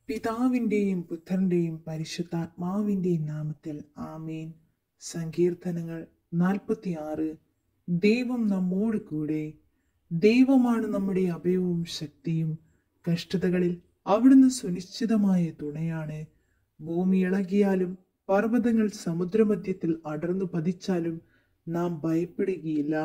പിതാവിൻ്റെയും പുത്രൻ്റെയും പരിശുദ്ധാത്മാവിൻ്റെയും നാമത്തിൽ ആമേൻ സങ്കീർത്തനങ്ങൾ നാൽപ്പത്തിയാറ് ദൈവം നമ്മോട് കൂടെ ദൈവമാണ് നമ്മുടെ അഭയവും ശക്തിയും കഷ്ടതകളിൽ അവിടുന്ന് സുനിശ്ചിതമായ തുണയാണ് ഭൂമി ഇളകിയാലും പർവ്വതങ്ങൾ സമുദ്രമധ്യത്തിൽ അടർന്നു പതിച്ചാലും നാം ഭയപ്പെടുകയില്ല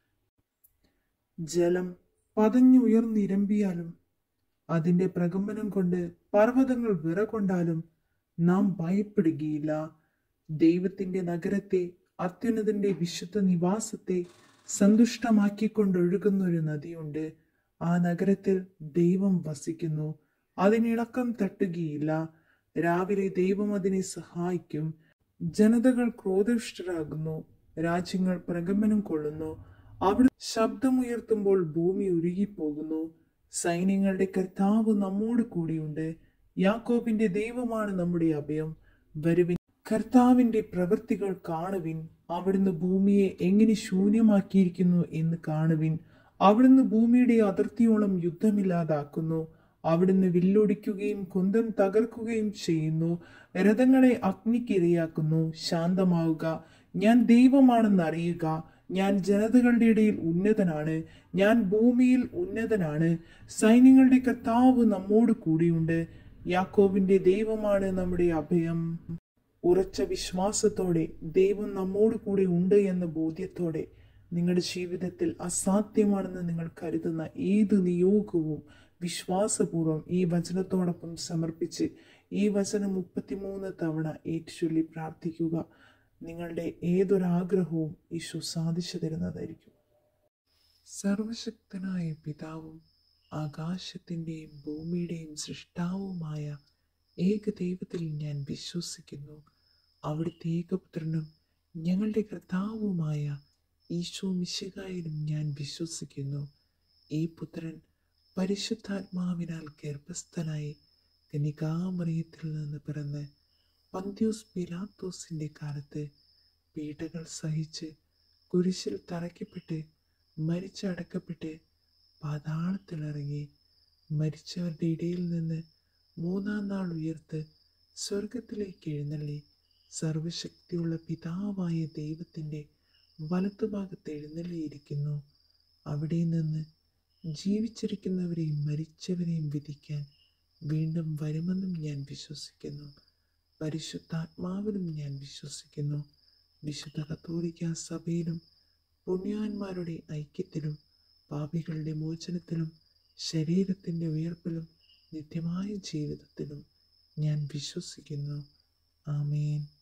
ജലം പതഞ്ഞുയർന്നിരമ്പിയാലും അതിന്റെ പ്രകമ്പനം കൊണ്ട് പർവ്വതങ്ങൾ വിറകൊണ്ടാലും നാം ഭയപ്പെടുകയില്ല ദൈവത്തിന്റെ നഗരത്തെ അത്യുന്നതിന്റെ വിശുദ്ധ നിവാസത്തെ സന്തുഷ്ടമാക്കിക്കൊണ്ടൊഴുകുന്ന ഒരു നദിയുണ്ട് ആ നഗരത്തിൽ ദൈവം വസിക്കുന്നു അതിനിളക്കം തട്ടുകയില്ല രാവിലെ ദൈവം അതിനെ സഹായിക്കും ജനതകൾ ക്രോധിഷ്ഠരാകുന്നു രാജ്യങ്ങൾ പ്രകമ്പനം കൊള്ളുന്നു അവിടെ ശബ്ദമുയർത്തുമ്പോൾ ഭൂമി ഉരുകിപ്പോകുന്നു സൈന്യങ്ങളുടെ കർത്താവ് നമ്മോട് കൂടിയുണ്ട് യാക്കോബിന്റെ ദൈവമാണ് നമ്മുടെ അഭയം വരുവിൻ കർത്താവിന്റെ പ്രവൃത്തികൾ കാണുവിൻ അവിടുന്ന് ഭൂമിയെ എങ്ങനെ ശൂന്യമാക്കിയിരിക്കുന്നു എന്ന് കാണുവിൻ അവിടുന്ന് ഭൂമിയുടെ അതിർത്തിയോളം യുദ്ധമില്ലാതാക്കുന്നു അവിടുന്ന് വില്ലൊടിക്കുകയും കുന്തം തകർക്കുകയും ചെയ്യുന്നു രഥങ്ങളെ അഗ്നിക്കിരയാക്കുന്നു ശാന്തമാവുക ഞാൻ ദൈവമാണെന്ന് അറിയുക ഞാൻ ജനതകളുടെ ഇടയിൽ ഉന്നതനാണ് ഞാൻ ഭൂമിയിൽ ഉന്നതനാണ് സൈന്യങ്ങളുടെ കർത്താവ് നമ്മോട് കൂടിയുണ്ട് യാക്കോബിന്റെ ദൈവമാണ് നമ്മുടെ അഭയം ഉറച്ച വിശ്വാസത്തോടെ ദൈവം നമ്മോട് കൂടെ ഉണ്ട് എന്ന ബോധ്യത്തോടെ നിങ്ങളുടെ ജീവിതത്തിൽ അസാധ്യമാണെന്ന് നിങ്ങൾ കരുതുന്ന ഏത് നിയോഗവും വിശ്വാസപൂർവ്വം ഈ വചനത്തോടൊപ്പം സമർപ്പിച്ച് ഈ വചനം മുപ്പത്തിമൂന്ന് തവണ ഏറ്റുചൊല്ലി പ്രാർത്ഥിക്കുക നിങ്ങളുടെ ഏതൊരാഗ്രഹവും ഈശോ സാധിച്ചു തരുന്നതായിരിക്കും സർവശക്തനായ പിതാവും ആകാശത്തിൻ്റെയും ഭൂമിയുടെയും സൃഷ്ടാവുമായ ഏക ദൈവത്തിൽ ഞാൻ വിശ്വസിക്കുന്നു അവിടുത്തെ ഏകപുത്രനും ഞങ്ങളുടെ കർത്താവുമായ ഈശോ മിശികായിലും ഞാൻ വിശ്വസിക്കുന്നു ഈ പുത്രൻ പരിശുദ്ധാത്മാവിനാൽ ഗർഭസ്ഥനായി കനികാമറിയത്തിൽ നിന്ന് പിറന്ന് പന്ത്യൂസ് പിലാത്തോസിൻ്റെ കാലത്ത് പീഡകൾ സഹിച്ച് കുരിശിൽ തറയ്ക്കപ്പെട്ട് മരിച്ചടക്കപ്പെട്ട് പാതാളത്തിലിറങ്ങി മരിച്ചവരുടെ ഇടയിൽ നിന്ന് മൂന്നാം നാൾ ഉയർത്ത് സ്വർഗത്തിലേക്ക് എഴുന്നള്ളി സർവശക്തിയുള്ള പിതാവായ ദൈവത്തിൻ്റെ വലത്തുഭാഗത്ത് എഴുന്നള്ളിയിരിക്കുന്നു അവിടെ നിന്ന് ജീവിച്ചിരിക്കുന്നവരെയും മരിച്ചവരെയും വിധിക്കാൻ വീണ്ടും വരുമെന്നും ഞാൻ വിശ്വസിക്കുന്നു പരിശുദ്ധാത്മാവിലും ഞാൻ വിശ്വസിക്കുന്നു വിശുദ്ധ കത്തോലിക്ക സഭയിലും പുണ്യാന്മാരുടെ ഐക്യത്തിലും പാപികളുടെ മോചനത്തിലും ശരീരത്തിൻ്റെ ഉയർപ്പിലും നിത്യമായ ജീവിതത്തിലും ഞാൻ വിശ്വസിക്കുന്നു ആമേൻ